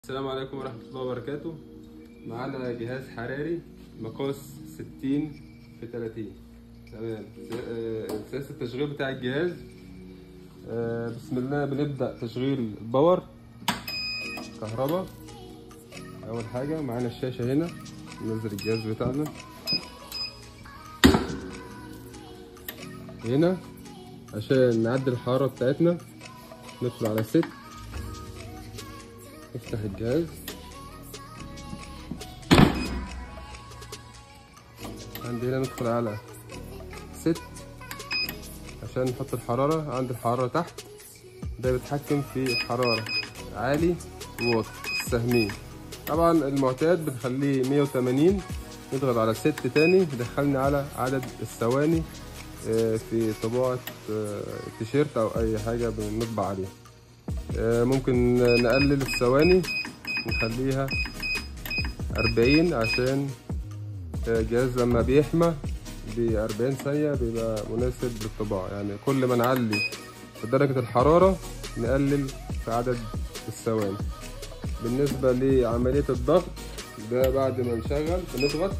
السلام عليكم ورحمة الله وبركاته معانا جهاز حراري مقاس 60 في 30 تمام آه، سياسة التشغيل بتاع الجهاز آه، بسم الله بنبدأ تشغيل الباور كهرباء أول حاجة معانا الشاشة هنا ننزل الجهاز بتاعنا هنا عشان نعدل الحرارة بتاعتنا ندخل على ست نفتح الجهاز عندي هنا ندخل على ست عشان نحط الحرارة عند الحرارة تحت ده بيتحكم في الحرارة عالي وواطي السهمين طبعا المعتاد بنخليه 180 نضغط على ست تاني يدخلني على عدد الثواني آه، في طباعة آه، التيشيرت أو أي حاجة بنطبع عليها آه، ممكن نقلل الثواني نخليها أربعين عشان الجهاز لما بيحمى بأربعين ثانية بيبقى مناسب للطباعة يعني كل ما نعلي في درجة الحرارة نقلل في عدد الثواني بالنسبة لعملية الضغط ده بعد ما نشغل بنضغط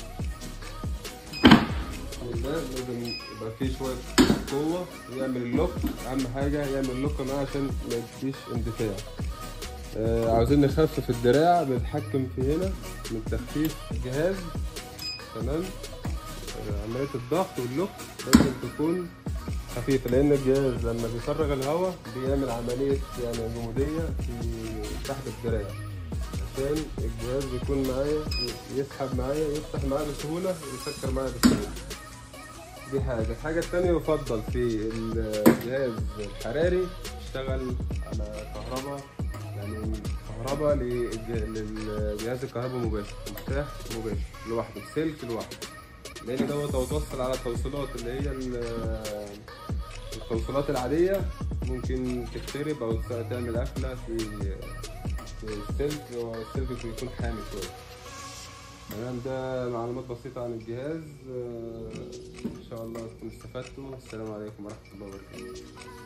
ده لازم يبقى فيه شوية قوة يعمل اللوك أهم حاجة يعمل اللوك معاه عشان ما يديش اندفاع آه عاوزين نخفف الدراع بنتحكم في هنا من تخفيف الجهاز تمام آه عملية الضغط واللوك لازم تكون خفيفة لأن الجهاز لما بيفرغ الهواء بيعمل عملية يعني جمودية في تحت الدراع عشان الجهاز يكون معايا يسحب معايا يفتح معايا بسهولة ويسكر معايا بسهولة دي حاجة الحاجة التانية يفضل في الجهاز الحراري يشتغل على كهرباء يعني كهرباء للج- للجهاز الكهرباء مباشر مفتاح مباشر لوحده سلك لوحده لأن دوت هيتوصل على التوصيلات اللي هي ال- التوصيلات العادية ممكن تخترب أو تعمل قفلة في في السلك والسلك بيكون حامي شوية تمام ده معلومات بسيطة عن الجهاز آه، إن شاء الله تكونوا استفدتوا السلام عليكم ورحمة الله وبركاته